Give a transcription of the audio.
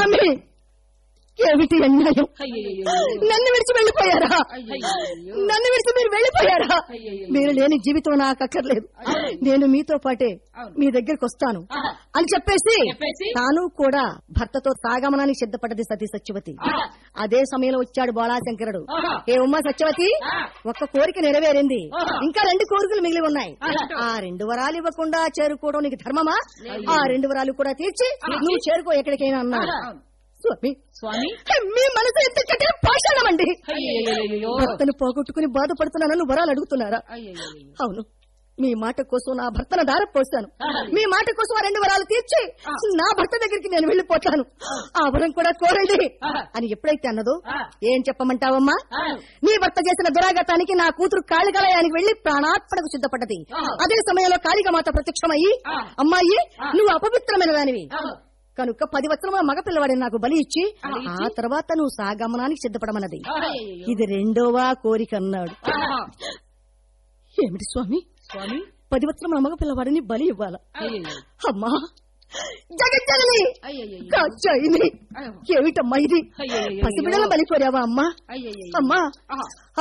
స్వామి ఏమిటి అన్యాయం అయ్యయ్యో. నన్ను విడిచి వెళ్ళిపోయారా అయ్యయ్యో. నన్ను విడిచి మీరు వెళ్ళిపోయారా అయ్యయ్యో. మీరు లేని జీవితం నాకు అక్కర్లేదు నేను మీతో పాటే అవును. మీ దగ్గరికి వస్తాను ఆహా. అని చెప్పేసి చెప్పేసి? తాను కూడా భర్తతో సాగమనానికి సిద్ధపడ్డది సతీ సత్యవతి ఆహా. అదే సమయంలో వచ్చాడు బాలాశంకరుడు ఆహా. ఏ ఉమ్మా సత్యవతి ఆ. ఒక్క కోరిక నెరవేరింది ఆహా. ఇంకా రెండు కోరికలు మిగిలి ఉన్నాయి ఆహా. ఆ రెండు వరాలు ఇవ్వకుండా చేరుకోవడం నీకు ధర్మమా లేదు. ఆ రెండు వరాలు కూడా తీర్చి నువ్వు చేరుకో ఎక్కడికైనా అన్నాడు అవును. స్వామి స్వామి మీ మనసు ఎంత కఠిన పాషాణమండి అయ్యయ్యో. భర్తను పోగొట్టుకుని బాధపడుతున్నా నన్ను వరాలు అడుగుతున్నారా అయ్యయ్యో. అవును మీ మాట కోసం నా భర్తను దారపోస్తాను ఆహా. మీ మాట కోసం ఆ రెండు వరాలు తీర్చి నా భర్త దగ్గరికి నేను వెళ్ళిపోతాను ఆ వరం కూడా కోరండి ఆహా. అని ఎప్పుడైతే అన్నదో ఆ. ఏం చెప్పమంటావమ్మా ఆ. నీ భర్త చేసిన దురాగతానికి నా కూతురు కాళికలయానికి వెళ్లి ప్రాణాత్మకు సిద్ధపడ్డది ఆహా. అదే సమయంలో కాళికమాత ప్రత్యక్షమయ్యి ఆ. అమ్మాయి ఆ. నువ్వు అపవిత్రమైన దానివి అవును. కనుక పది వత్సరముల మగ పిల్లవాడిని నాకు బలి ఇచ్చి బలి ఇచ్చి? ఆ తర్వాత నువ్వు సాగమనానికి సిద్ధపడమన్నది అయ్యయ్యో. ఇది రెండోవా కోరిక అన్నాడు ఆహా. ఏమిటి స్వామి స్వామి పది వత్సరముల మగ పిల్లవాడిని బలి ఇవ్వాల అయ్యయ్యో. అమ్మా జగజ్జనని అయ్యయ్యో. కాచాయిని అయ్యో. ఏమిటమ్మా ఇది అయ్యయ్యో. పసిబిడల బలి కోరావా అమ్మా అయ్యయ్యో. అమ్మా ఆహా.